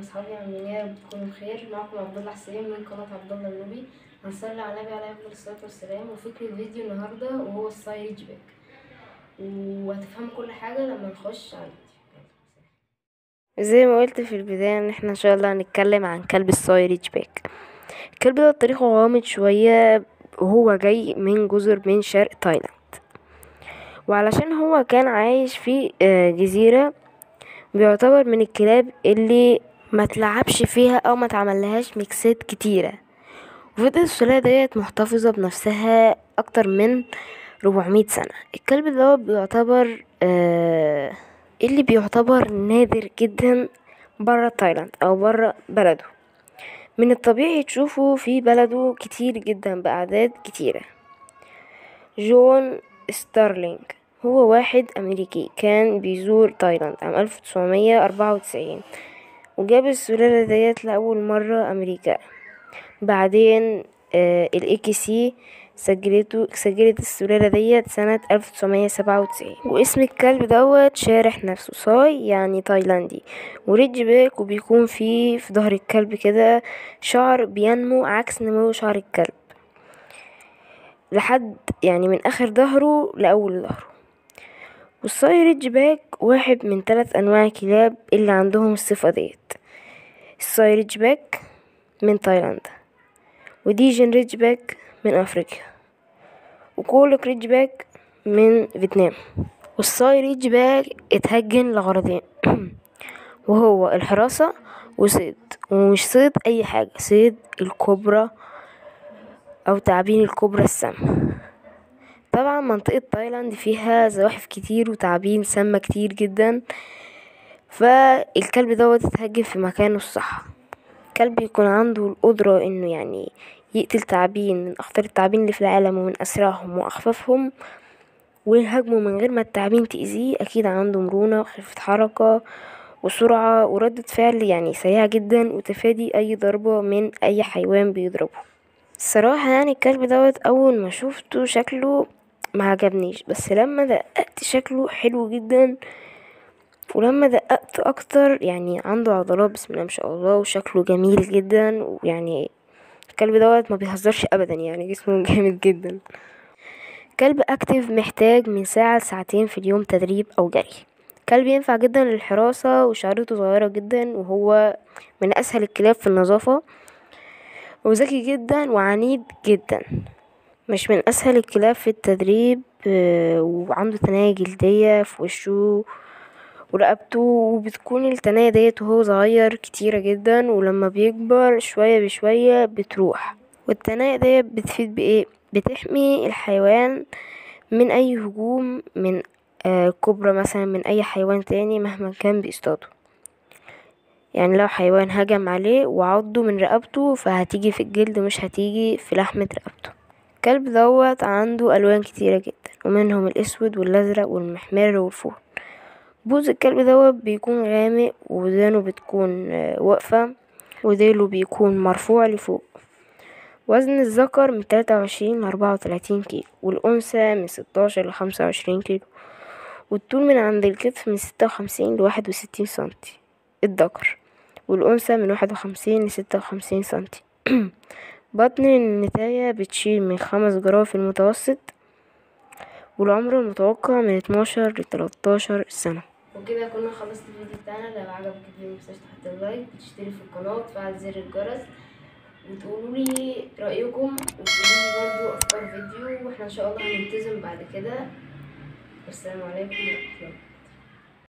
اصحابي عاملين ايه يا رب تكونوا بخير معكم عبد الله حسين من قناه عبد الله النوبي هنصلي على النبي عليه افضل الصلاه والسلام وفكره الفيديو النهارده وهو السايرج باك وهتفهموا كل حاجه لما نخش على الفيديو زي ما قلت في البداية ان احنا ان شاء الله هنتكلم عن كلب السايرج باك الكلب ده تاريخه غامض شوية وهو جاي من جزر من شرق تايلاند وعلشان هو كان عايش في آه، جزيرة بيعتبر من الكلاب اللي ما تلعبش فيها او ما تعملهاش ميكسات كتيرة وفضلت السلالة ديت محتفظة بنفسها اكتر من 400 سنة الكلب ده بيعتبر آه اللي بيعتبر نادر جدا برا تايلاند او برا بلده من الطبيعي تشوفه في بلده كتير جدا بأعداد كتيرة جون ستارلينج هو واحد أمريكي كان بيزور تايلاند عام ألف تسعمية أربعة وتسعين وجاب السلالة ديت لأول مرة أمريكا بعدين آه الاي كي سي سجلته سجلت السلالة ديت سنة ألف تسعمية سبعة وتسعين واسم الكلب دوت شارح نفسه صاي يعني تايلاندي وريدج باك وبيكون فيه في ظهر الكلب كده شعر بينمو عكس نمو شعر الكلب لحد يعني من آخر ظهره لأول ظهره والصاي ريدج باك واحد من ثلاث أنواع الكلاب اللي عندهم الصفة ديت الصاي ريدج باك من تايلاند وديجن ريدج باك من أفريقيا وكولك ريدج باك من فيتنام والصاي ريدج باك اتهجن لغرضين وهو الحراسة وصيد ومش صيد أي حاجة صيد الكوبرا أو تعابين الكوبرا السامة طبعا منطقة تايلاند فيها زواحف كتير وتعابين سامة كتير جدا فالكلب دوت اتهجن في مكانه الصح كلب يكون عنده القدرة انه يعني يقتل تعابين من اخطر التعابين اللي في العالم ومن اسرعهم واخففهم ويهاجمه من غير ما التعابين تأذيه اكيد عنده مرونة وخفة حركة وسرعة وردة فعل يعني سريعة جدا وتفادي اي ضربة من اي حيوان بيضربه الصراحة يعني الكلب دوت اول ما شفته شكله ما عجبنيش بس لما دققت شكله حلو جدا ولما دققت اكتر يعني عنده عضلات بسم الله ما شاء الله وشكله جميل جدا ويعني الكلب دوت ما بيهزرش ابدا يعني جسمه جامد جدا كلب اكتف محتاج من ساعة لساعتين في اليوم تدريب او جري كلب ينفع جدا للحراسة وشعرته صغيرة جدا وهو من اسهل الكلاب في النظافة وذكي جدا وعنيد جدا مش من اسهل الكلاب في التدريب آه، وعنده تناية جلدية في وشه ورقبته وبتكون التناية ديت وهو صغير كتيرة جدا ولما بيكبر شوية بشوية بتروح والتناية ديت بتفيد بإيه بتحمي الحيوان من أي هجوم من آه كبرى مثلا من أي حيوان تاني مهما كان بيصطاده يعني لو حيوان هجم عليه وعضه من رقبته فهتيجي في الجلد مش هتيجي في لحمة رقبته الكلب دوت عنده ألوان كتيرة جدا ومنهم الأسود والأزرق والمحمر والفول بوز الكلب دوت بيكون غامق ودانه بتكون آه، واقفة وديله بيكون مرفوع لفوق وزن الذكر من تلاتة وعشرين لأربعة وتلاتين كيلو والأنثى من ستاشر لخمسة وعشرين كيلو والطول من عند الكتف من ستة وخمسين لواحد وستين سنتي الذكر والأنثى من واحد وخمسين لستة وخمسين سنتي بطن النتاية بتشيل من خمس جرام في المتوسط والعمر المتوقع من اتناشر لتلاتاشر سنة وكده كنا خلصت الفيديو بتاعنا لو عجبك الفيديو متنساش تحط اللايك وتشترك في القناه وتفعل زر الجرس وتقولوا لي رايكم وتقولوا لي برضو افكار فيديو واحنا ان شاء الله هنلتزم بعد كده والسلام عليكم ورحمه الله